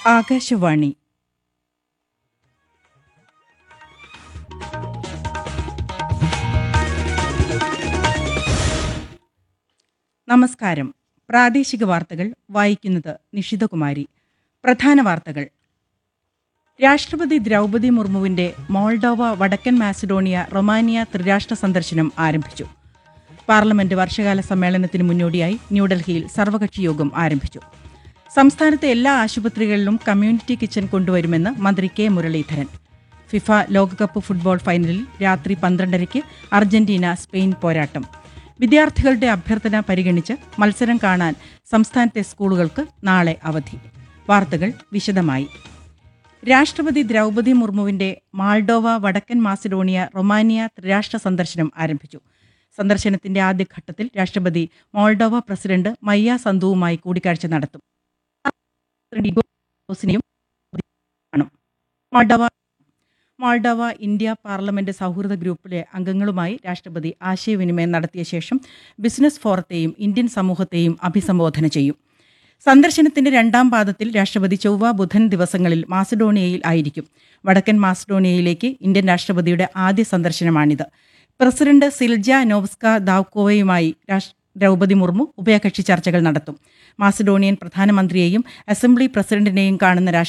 ആകാശവാണി നമസ്കാരം പ്രാദേശിക വാർത്തകൾ വായിക്കുന്നത് നിഷിതകുമാരി പ്രധാന വാർത്തകൾ രാഷ്ട്രപതി ദ്രൗപദി മുർമുവിന്റെ മോൾഡോവ വടക്കൻ മാസിഡോണിയ റൊമാനിയ ത്രിരാഷ്ട്ര സന്ദർശനം ആരംഭിച്ചു പാർലമെന്റ് വർഷകാല സമ്മേളനത്തിന് മുന്നോടിയായി ന്യൂഡൽഹിയിൽ സർവകക്ഷി യോഗം ആരംഭിച്ചു സംസ്ഥാനത്തെ എല്ലാ ആശുപത്രികളിലും കമ്മ്യൂണിറ്റി കിച്ചൺ കൊണ്ടുവരുമെന്ന് മന്ത്രി കെ മുരളീധരൻ ഫിഫ ലോകകപ്പ് ഫുട്ബോൾ ഫൈനലിൽ രാത്രി പന്ത്രണ്ടരയ്ക്ക് അർജന്റീന സ്പെയിൻ പോരാട്ടം വിദ്യാർത്ഥികളുടെ അഭ്യർത്ഥന പരിഗണിച്ച് മത്സരം കാണാൻ സംസ്ഥാനത്തെ സ്കൂളുകൾക്ക് നാളെ അവധി വാർത്തകൾ വിശദമായി രാഷ്ട്രപതി ദ്രൗപദി മുർമുവിന്റെ മാൾഡോവ വടക്കൻ മാസിഡോണിയ റൊമാനിയ ത്രിരാഷ്ട്ര സന്ദർശനം ആരംഭിച്ചു സന്ദർശനത്തിന്റെ ആദ്യഘട്ടത്തിൽ രാഷ്ട്രപതി മോൾഡോവ പ്രസിഡന്റ് മയ്യ സന്തുവുമായി കൂടിക്കാഴ്ച നടത്തും ിനെയും കാണും. മോൾഡോവ മോൾഡോവ ഇന്ത്യ പാർലമെന്റ് സൗഹൃദ ഗ്രൂപ്പിലെ അംഗങ്ങളുമായി രാഷ്ട്രപതി ആശയവിനിമയം നടത്തിയ ശേഷം ബിസിനസ് ഫോറത്തെയും ഇന്ത്യൻ സമൂഹത്തെയും അഭിസംബോധന ചെയ്യും സന്ദർശനത്തിന്റെ രണ്ടാം പാദത്തിൽ രാഷ്ട്രപതി ചൊവ്വ ബുധൻ ദിവസങ്ങളിൽ മാസഡോണിയയിൽ ആയിരിക്കും വടക്കൻ മാസഡോണിയയിലേക്ക് ഇന്ത്യൻ രാഷ്ട്രപതിയുടെ ആദ്യ സന്ദർശനമാണിത് പ്രസിഡന്റ് സിൽജ നോവ്സ്ക ദാവ്കോവയുമായി രാഷ്- ദ്രൗപദി മുർമു ഉഭയകക്ഷി ചർച്ചകൾ നടത്തും മാസഡോണിയൻ പ്രധാനമന്ത്രിയെയും അസംബ്ലി പ്രസിഡന്റിനെയും കാണുന്ന രാഷ്ട്രപതി